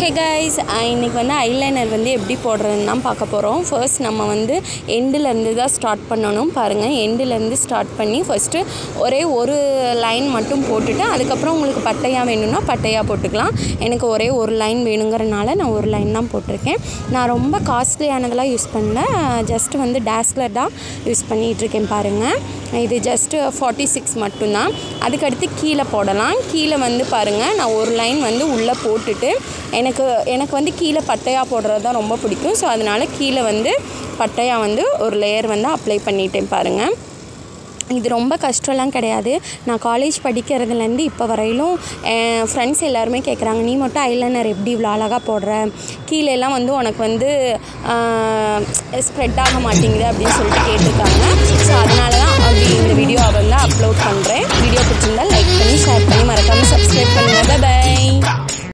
hey guys இன்றைக்கி வந்து eyeliner வந்து எப்படி போடுறதுன்னு தான் பார்க்க போகிறோம் ஃபர்ஸ்ட் நம்ம வந்து எண்டுலேருந்து தான் ஸ்டார்ட் பண்ணணும் பாருங்கள் எண்டுலேருந்து ஸ்டார்ட் பண்ணி ஃபஸ்ட்டு ஒரே ஒரு லைன் மட்டும் போட்டுட்டு அதுக்கப்புறம் உங்களுக்கு பட்டையாக வேணும்னா பட்டையாக போட்டுக்கலாம் எனக்கு ஒரே ஒரு லைன் வேணுங்கிறனால நான் ஒரு லைன் தான் போட்டிருக்கேன் நான் ரொம்ப காஸ்ட்லியானதெல்லாம் யூஸ் பண்ணல ஜஸ்ட் வந்து டேஸ்லர் தான் யூஸ் பண்ணிகிட்ருக்கேன் பாருங்கள் இது ஜஸ்ட்டு ஃபார்ட்டி சிக்ஸ் மட்டும்தான் அதுக்கடுத்து கீழே போடலாம் கீழே வந்து பாருங்கள் நான் ஒரு லைன் வந்து உள்ளே போட்டுட்டு எனக்கு எனக்கு வந்து கீழே பட்டையாக போடுறது தான் ரொம்ப பிடிக்கும் ஸோ அதனால் கீழே வந்து பட்டையாக வந்து ஒரு லேயர் வந்து அப்ளை பண்ணிட்டேன் பாருங்கள் இது ரொம்ப கஷ்டம்லாம் கிடையாது நான் காலேஜ் படிக்கிறதுலேருந்து இப்போ வரையிலும் என் ஃப்ரெண்ட்ஸ் எல்லாருமே கேட்குறாங்க நீ மட்டும் ஐலைனர் எப்படி இவ்வளோ அழகாக போடுற கீழே எல்லாம் வந்து உனக்கு வந்து ஸ்ப்ரெட் ஆக மாட்டேங்குது அப்படின்னு சொல்லிட்டு கேட்டிருக்காங்க ஸோ அதனால தான் அப்படி இந்த வீடியோ வந்து அப்லோட் பண்ணுறேன் வீடியோ பிடிச்சிருந்தா லைக் பண்ணி ஷேர் பண்ணி மறக்காமல் சப்ஸ்கிரைப் பண்ணுங்கள் பை